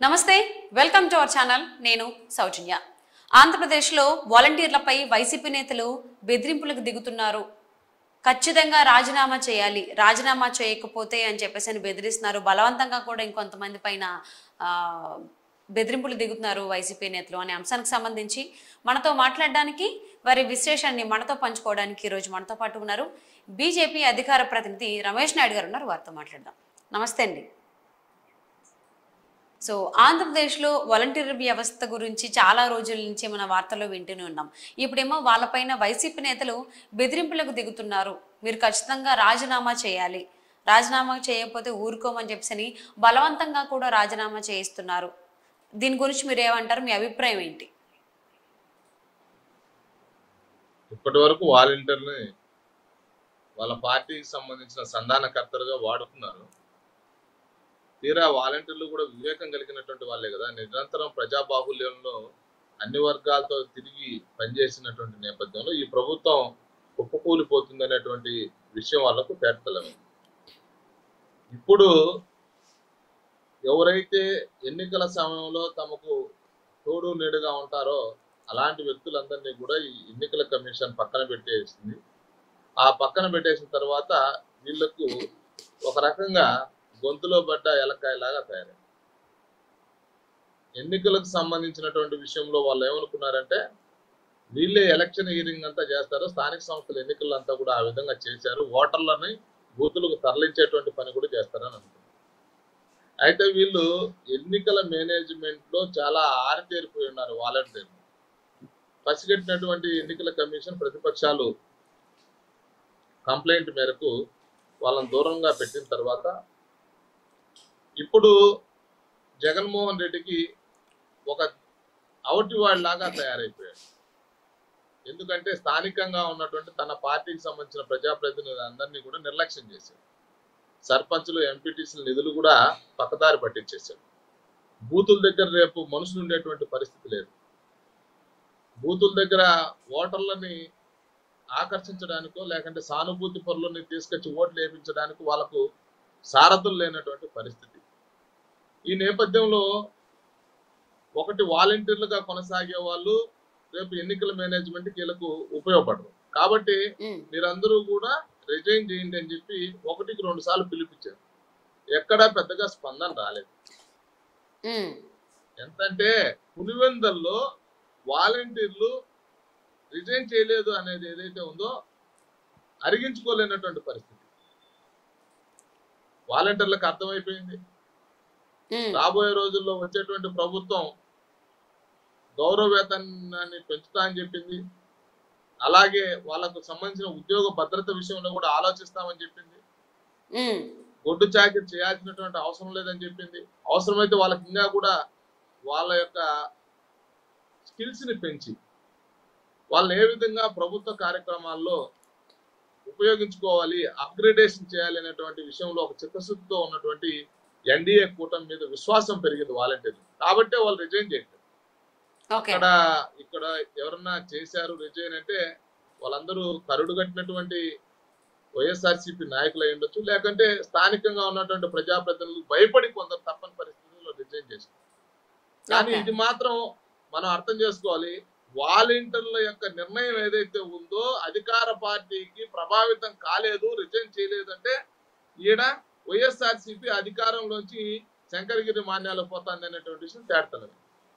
నమస్తే welcome to our channel నేను సౌజన్య ఆంధ్రప్రదేశ్లో వాలంటీర్లపై వైసీపీ నేతలు బెదిరింపులకు దిగుతున్నారు ఖచ్చితంగా రాజీనామా చేయాలి రాజీనామా చేయకపోతే అని చెప్పేసి అని బెదిరిస్తున్నారు బలవంతంగా కూడా ఇంకొంతమంది పైన ఆ, బెదిరింపులు దిగుతున్నారు వైసీపీ నేతలు అనే అంశానికి సంబంధించి మనతో మాట్లాడడానికి వారి విశ్లేషణని మనతో పంచుకోవడానికి ఈరోజు మనతో పాటు ఉన్నారు బీజేపీ అధికార ప్రతినిధి రమేష్ నాయుడు గారు ఉన్నారు వారితో మాట్లాడదాం నమస్తే అండి సో ఆంధ్రప్రదేశ్లో వాలంటీర్ వ్యవస్థ గురించి చాలా రోజుల నుంచి మన వార్తల్లో వింటూనే ఉన్నాం ఇప్పుడేమో వాళ్ళపైన వైసీపీ నేతలు బెదిరింపులకు దిగుతున్నారు మీరు ఖచ్చితంగా రాజీనామా చేయాలి రాజీనామా చేయకపోతే ఊరుకోమని చెప్పని బలవంతంగా కూడా రాజీనామా చేయిస్తున్నారు దీని గురించి మీరు ఏమంటారు మీ అభిప్రాయం ఏంటి ఇప్పటి వరకు వాలంటీర్ని వాళ్ళ పార్టీకి సంబంధించిన సంధానకర్తలుగా వాడుతున్నారు తీరా వాలంటీర్లు కూడా వివేకం కలిగినటువంటి వాళ్ళే కదా నిరంతరం ప్రజా బాహుల్యంలో అన్ని వర్గాలతో తిరిగి పనిచేసినటువంటి నేపథ్యంలో ఈ ప్రభుత్వం కుప్పకూలిపోతుందనేటువంటి విషయం వాళ్ళకు తేటతలేదు ఇప్పుడు ఎవరైతే ఎన్నికల సమయంలో తమకు తోడు నీడుగా ఉంటారో అలాంటి వ్యక్తులందరినీ కూడా ఈ ఎన్నికల కమిషన్ పక్కన పెట్టేసింది ఆ పక్కన పెట్టేసిన తర్వాత వీళ్ళకు ఒక రకంగా గొంతులో పడ్డ ఎలకాయలాగా తయారై ఎన్నికలకు సంబంధించినటువంటి విషయంలో వాళ్ళు ఏమనుకున్నారంటే వీళ్ళే ఎలక్షన్ హియరింగ్ అంతా చేస్తారు స్థానిక సంస్థల ఎన్నికలు అంతా కూడా ఆ విధంగా చేశారు ఓటర్లని బూతులకు తరలించేటువంటి పని కూడా చేస్తారని అనుకున్నారు అయితే వీళ్ళు ఎన్నికల మేనేజ్మెంట్ లో చాలా ఆరితేరిపోయి ఉన్నారు వాలంటీర్లు పసిగట్టినటువంటి ఎన్నికల కమిషన్ ప్రతిపక్షాలు కంప్లైంట్ మేరకు వాళ్ళని దూరంగా పెట్టిన తర్వాత ఇప్పుడు జగన్మోహన్ రెడ్డికి ఒక అవుటి లాగా తయారైపోయాడు ఎందుకంటే స్థానికంగా ఉన్నటువంటి తన పార్టీకి సంబంధించిన ప్రజాప్రతినిధులు అందరినీ కూడా నిర్లక్ష్యం చేశారు సర్పంచులు ఎంపీటీసీల నిధులు కూడా పక్కదారి పట్టించేశారు బూతుల దగ్గర రేపు మనుషులు ఉండేటువంటి పరిస్థితి లేదు బూతుల దగ్గర ఓటర్లని ఆకర్షించడానికో లేకంటే సానుభూతి పరులని తీసుకొచ్చి ఓట్లు వేయించడానికి వాళ్ళకు సారథులు లేనటువంటి పరిస్థితి ఈ నేపథ్యంలో ఒకటి వాలంటీర్లుగా కొనసాగే వాళ్ళు రేపు ఎన్నికల మేనేజ్మెంట్ వీళ్ళకు ఉపయోగపడరు కాబట్టి ఉమ్, మీరందరూ కూడా రిజైన్ చేయండి అని చెప్పి ఒకటికి రెండు సార్లు పిలిపించారు ఎక్కడా పెద్దగా స్పందన రాలేదు ఉమ్, ఎంతంటే పులివెందల్లో వాలంటీర్లు రిజైన్ చేయలేదు అనేది ఏదైతే ఉందో అరిగించుకోలేనటువంటి పరిస్థితి వాలంటీర్లకు అర్థమైపోయింది ఉమ్, రాబోయే రోజుల్లో వచ్చేటువంటి ప్రభుత్వం గౌరవ వేతనాన్ని పెంచుతా అని చెప్పింది అలాగే వాళ్ళకు సంబంధించిన ఉద్యోగ భద్రత విషయంలో కూడా ఆలోచిస్తామని చెప్పింది ఉమ్, గొడ్డు చాకరీ చేయాల్సినటువంటి అవసరం లేదని చెప్పింది అవసరమైతే వాళ్ళకి ఇంకా కూడా వాళ్ళ యొక్క స్కిల్స్ ని పెంచి వాళ్ళని ఏ విధంగా ప్రభుత్వ కార్యక్రమాల్లో ఉపయోగించుకోవాలి అప్గ్రేడేషన్ చేయాలి అనేటువంటి విషయంలో ఒక చిత్తశుద్ధితో ఉన్నటువంటి ఎన్డీఏ కూటమి మీద విశ్వాసం పెరిగింది వాలంటీర్లు కాబట్టే వాళ్ళు రిజైన్ చేయట్లేదు ఓకే ఇక్కడ ఇక్కడ ఎవరన్నా చేశారు రిజైన్ అంటే వాళ్ళందరూ కరుడు కట్టినటువంటి వైఎస్ఆర్సీపీ నాయకులు అయి ఉండొచ్చు లేకంటే స్థానికంగా ఉన్నటువంటి ప్రజాప్రతినిధులు భయపడి కొందరు తప్పని పరిస్థితుల్లో రిజైన్ చేశారు కానీ Okay. ఇది మాత్రం మనం అర్థం చేసుకోవాలి వాలంటీర్ల యొక్క నిర్ణయం ఏదైతే ఉందో అధికార పార్టీకి ప్రభావితం కాలేదు రిజైన్ చేయలేదంటే ఈడ వైఎస్ఆర్సీపీ అధికారంలోంచి శంకరగిరి మాన్యాలకు పోతుంది అనేటువంటి విషయం తేడతలేదు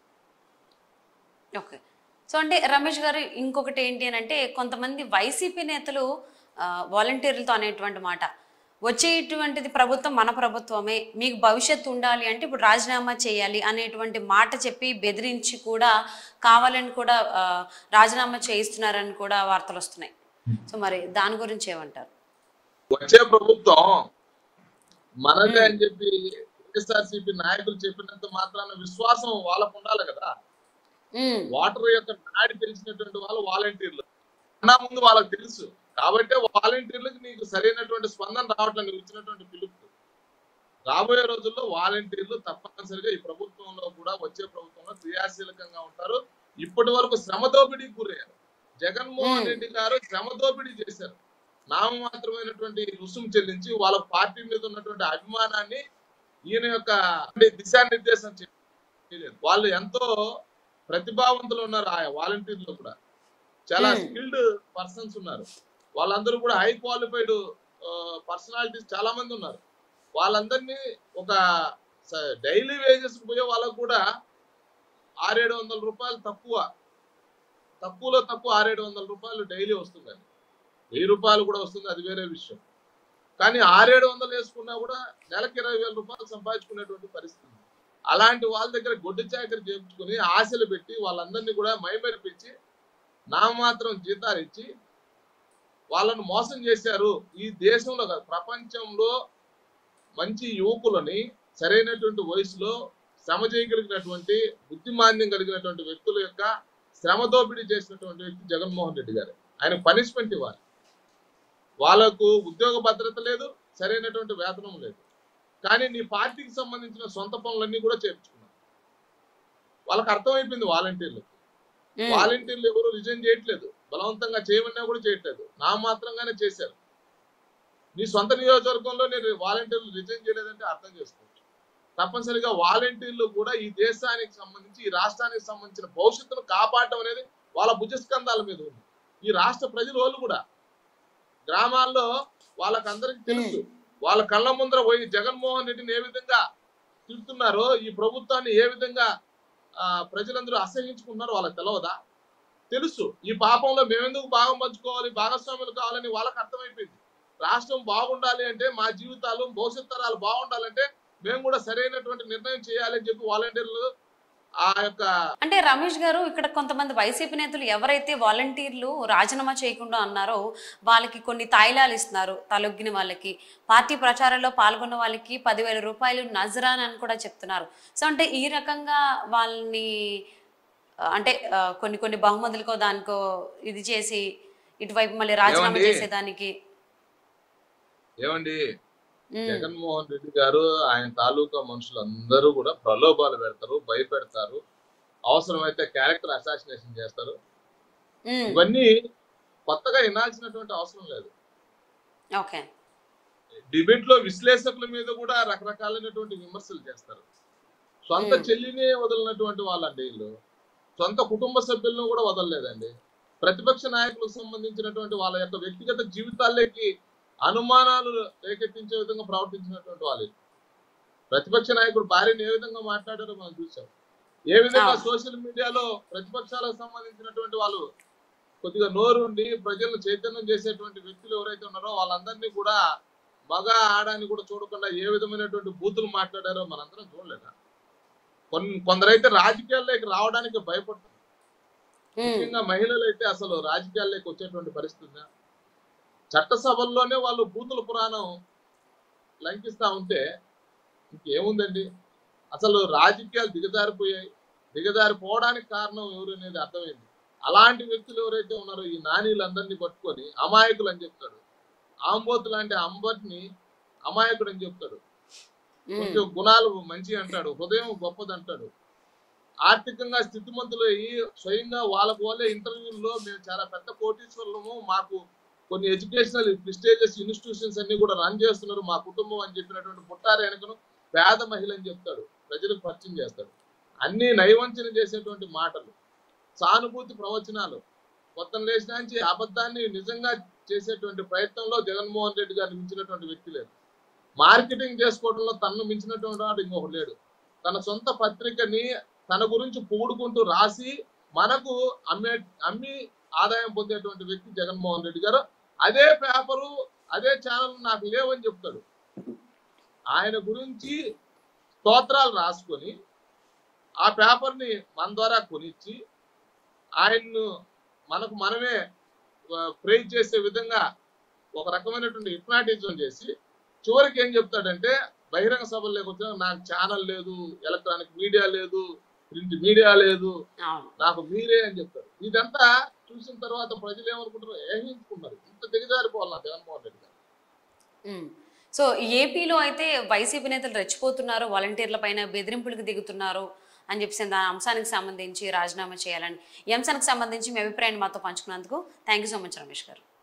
ఓకే సో అంటే రమేష్ గారు ఇంకొకటి ఏంటి అని అంటే కొంతమంది వైసీపీ నేతలు ఆ, వాలంటీర్లతో అనేటువంటి మాట వచ్చేటువంటిది ప్రభుత్వం మన ప్రభుత్వమే మీకు భవిష్యత్తు ఉండాలి అంటే ఇప్పుడు రాజీనామా చేయాలి అనేటువంటి మాట చెప్పి బెదిరించి కూడా కావాలని కూడా ఆ, రాజీనామా చేయిస్తున్నారని కూడా వార్తలు వస్తున్నాయి సో మరి దాని గురించి ఏమంటారు వచ్చే ప్రభుత్వం మనదే అని చెప్పి వైఎస్ఆర్సీపీ నాయకులు చెప్పినంత మాత్రాన విశ్వాసం వాళ్ళకు ఉండాలి కదా ఉమ్, వాటర్ యొక్క నాడి తెలిసినటువంటి వాళ్ళు వాలంటీర్లు అన్నా ముందు వాళ్ళకి తెలుసు కాబట్టి వాలంటీర్లకు నీకు సరైనటువంటి స్పందన రావట్లేదు నువ్వు ఇచ్చినటువంటి పిలుపు రాబోయే రోజుల్లో వాలంటీర్లు తప్పనిసరిగా ఈ ప్రభుత్వంలో కూడా వచ్చే ప్రభుత్వంలో క్రియాశీలకంగా ఉంటారు ఇప్పటి వరకు శ్రమ దోపిడీకి గురయ్యారు జగన్మోహన్ Hmm. రెడ్డి గారు శ్రమ దోపిడీ చేశారు నామమాత్రమైనటువంటి రుసుము చెల్లించి వాళ్ళ పార్టీ మీద ఉన్నటువంటి అభిమానాన్ని ఈయన యొక్క దిశానిర్దేశం చేశారు చేయలేదు వాళ్ళు ఎంతో ప్రతిభావంతులు ఉన్నారు ఆ వాలంటీర్లు కూడా చాలా Hmm. స్కిల్డ్ పర్సన్స్ ఉన్నారు వాళ్ళందరూ కూడా హై క్వాలిఫైడ్ పర్సనాలిటీస్ చాలా మంది ఉన్నారు వాళ్ళందరినీ ఒక డైలీ వేజెస్ పోయే వాళ్ళకు కూడా ఆరేడు వందల రూపాయలు తక్కువ తక్కువలో తక్కువ ఆరేడు వందల రూపాయలు డైలీ వస్తుందండి వెయ్యి రూపాయలు కూడా వస్తుంది అది వేరే విషయం కానీ ఆరేడు వందలు వేసుకున్నా కూడా నెలకి ఇరవై వేల రూపాయలు సంపాదించుకునేటువంటి పరిస్థితి ఉంది. అలాంటి వాళ్ళ దగ్గర గొడ్డు చాకరి చేయించుకుని ఆశలు పెట్టి వాళ్ళందరినీ కూడా మైమరిపించి నామాత్రం జీతాలు ఇచ్చి వాళ్ళను మోసం చేశారు ఈ దేశంలో కాదు ప్రపంచంలో మంచి యువకులని సరైనటువంటి వయసులో శ్రమ చేయగలిగినటువంటి బుద్ధిమాన్యం కలిగినటువంటి వ్యక్తుల యొక్క శ్రమ దోపిడీ చేసినటువంటి వ్యక్తి జగన్మోహన్ రెడ్డి గారు ఆయన పనిష్మెంట్ ఇవ్వాలి వాళ్ళకు ఉద్యోగ భద్రత లేదు సరైనటువంటి వేతనం లేదు కానీ నీ పార్టీకి సంబంధించిన సొంత పనులన్నీ కూడా చేయించుకున్నారు వాళ్ళకి అర్థమైపోయింది వాలంటీర్లు ఉమ్, వాలంటీర్లు ఎవరు రిజైన్ చేయట్లేదు బలవంతంగా చేయమన్నా కూడా చేయట్లేదు నా మాత్రంగానే చేశారు నీ సొంత నియోజకవర్గంలో నేను వాలంటీర్లు రిజైన్ చేయలేదంటే అర్థం చేసుకోవచ్చు తప్పనిసరిగా వాలంటీర్లు కూడా ఈ దేశానికి సంబంధించి ఈ రాష్ట్రానికి సంబంధించిన భవిష్యత్తును కాపాడటం అనేది వాళ్ళ భుజస్కంధాల మీద ఉంది ఈ రాష్ట్ర ప్రజల వాళ్ళు కూడా గ్రామాల్లో వాళ్ళకందరికి తెలుసు వాళ్ళ కళ్ళ ముందర పోయి జగన్మోహన్ రెడ్డిని ఏ విధంగా తిడుతున్నారో ఈ ప్రభుత్వాన్ని ఏ విధంగా ఆ, ప్రజలందరూ అసహించుకుంటున్నారో వాళ్ళకి తెలియదా తెలుసు ఈ పాపంలో మేమెందుకు భాగం పంచుకోవాలి భాగస్వాములు కావాలని వాళ్ళకి అర్థమైపోయింది రాష్ట్రం బాగుండాలి అంటే మా జీవితాలు భవిష్యత్ తరాలు బాగుండాలంటే మేము కూడా సరైనటువంటి నిర్ణయం చేయాలని చెప్పి వాలంటీర్లు ఆ యొక్క అంటే రమేష్ గారు ఇక్కడ కొంతమంది వైసీపీ నేతలు ఎవరైతే వాలంటీర్లు రాజీనామా చేయకుండా అన్నారో వాళ్ళకి కొన్ని తాయిలాలు ఇస్తున్నారు తలొగ్గిన వాళ్ళకి పార్టీ ప్రచారంలో పాల్గొన్న వాళ్ళకి పదివేల రూపాయలు నజరాన్ అని కూడా చెప్తున్నారు సో అంటే ఈ రకంగా వాళ్ళని ఆ, అంటే ఆ, కొన్ని కొన్ని బహుమతులకో దానికో ఇది చేసి ఇటువైపు మళ్ళీ రాజీనామా ఏమండి? చేసేదానికి ఏమండి ఉమ్, జగన్మోహన్ రెడ్డి గారు ఆయన తాలూకా మనుషులందరూ కూడా ప్రలోభాలు పెడతారు భయపెడతారు అవసరమైతే క్యారెక్టర్ అసాసినేషన్ చేస్తారు ఉమ్, ఇవన్నీ కొత్తగా వినాల్సినటువంటి అవసరం లేదు ఓకే డిబేట్ లో విశ్లేషకుల మీద కూడా రకరకాలైనటువంటి విమర్శలు చేస్తారు సొంత Hmm. చెల్లినే వదిలినటువంటి వాళ్ళండి వీళ్ళు సొంత కుటుంబ సభ్యులను కూడా వదలలేదండి ప్రతిపక్ష నాయకులకు సంబంధించినటువంటి వాళ్ళ యొక్క వ్యక్తిగత జీవితాల్లోకి అనుమానాలు రేకెత్తించే విధంగా ప్రవర్తించినటువంటి వాళ్ళు ప్రతిపక్ష నాయకుడు భార్యను ఏ విధంగా మాట్లాడారో మనం చూసాం ఏ విధంగా అవును. సోషల్ మీడియాలో ప్రతిపక్షాలకు సంబంధించినటువంటి వాళ్ళు కొద్దిగా నోరుండి ప్రజలను చైతన్యం చేసేటువంటి వ్యక్తులు ఎవరైతే ఉన్నారో వాళ్ళందరినీ కూడా మగ ఆడాన్ని కూడా చూడకుండా ఏ విధమైనటువంటి బూతులు మాట్లాడారో మనందరం చూడలేదా కొన్ని కొందరైతే రాజకీయాల్లోకి రావడానికి భయపడుతున్నారు ఉమ్, ముఖ్యంగా మహిళలు అయితే అసలు రాజకీయాల్లోకి వచ్చేటువంటి పరిస్థితి ఉందా చట్టసభల్లోనే వాళ్ళు బూతుల పురాణం లంకిస్తా ఉంటే ఇంకేముందండి అసలు రాజకీయాలు దిగజారిపోయాయి దిగజారిపోవడానికి కారణం ఎవరు అనేది అర్థమైంది అలాంటి వ్యక్తులు ఎవరైతే ఉన్నారో ఈ నానీలందరినీ పట్టుకొని అమాయకులు అని చెప్తాడు ఆంబోతు లాంటి అంబటిని అమాయకుడు అని చెప్తాడు ఉమ్, కొంచెం గుణాలు మంచి అంటాడు హృదయం గొప్పది అంటాడు ఆర్థికంగా స్థితిమంతులు అయ్యి స్వయంగా వాళ్ళకు వాళ్ళే ఇంటర్వ్యూల్లో మేము చాలా పెద్ద కోటీశ్వరులము మాకు కొన్ని ఎడ్యుకేషనల్ ప్రిస్టేజియస్ ఇన్స్టిట్యూషన్స్ అన్ని కూడా రన్ చేస్తున్నారు మా కుటుంబం అని చెప్పినటువంటి పుట్టారు వెనకను పేద మహిళ అని చెప్తాడు ప్రజలకు పరిచయం చేస్తాడు అన్ని నైవంచన చేసేటువంటి మాటలు సానుభూతి ప్రవచనాలు కొత్త లేచిన నుంచి అబద్ధాన్ని నిజంగా చేసేటువంటి ప్రయత్నంలో జగన్మోహన్ రెడ్డి గారిని మించినటువంటి వ్యక్తి లేదు మార్కెటింగ్ చేసుకోవడంలో తనను మించినటువంటి వాడు ఇంకొకటి లేడు తన సొంత పత్రికని తన గురించి పొగుడుకుంటూ రాసి మనకు అమ్మే అమ్మి ఆదాయం పొందేటువంటి వ్యక్తి జగన్మోహన్ రెడ్డి గారు అదే పేపరు అదే ఛానల్ నాకు లేవని చెప్తాడు ఆయన గురించి స్తోత్రాలు రాసుకొని ఆ పేపర్ని మన ద్వారా కొనిచ్చి ఆయన్ను మనకు మనమే ప్రేజ్ చేసే విధంగా ఒక రకమైనటువంటి హిప్నాటిజం చేసి చివరికి ఏం చెప్తాడంటే బహిరంగ సభల్లోకి వచ్చిన నాకు ఛానల్ లేదు ఎలక్ట్రానిక్ మీడియా లేదు ప్రింట్ మీడియా లేదు అవును నాకు మీరే అని చెప్తారు ఇదంతా చూసిన తర్వాత ప్రజలు ఏమనుకుంటారు ఏహించుకున్నారు ఇంత దిగజారిపోవాలి జగన్మోహన్ రెడ్డి గారు ఉమ్. సో ఏపీలో అయితే వైసీపీ నేతలు రెచ్చిపోతున్నారు వాలంటీర్ల పైన బెదిరింపులకు దిగుతున్నారు అని చెప్పేసి దాని అంశానికి సంబంధించి రాజీనామా చేయాలని ఈ అంశానికి సంబంధించి మీ అభిప్రాయాన్ని మాతో పంచుకున్నందుకు thank you so much Ramesh గారు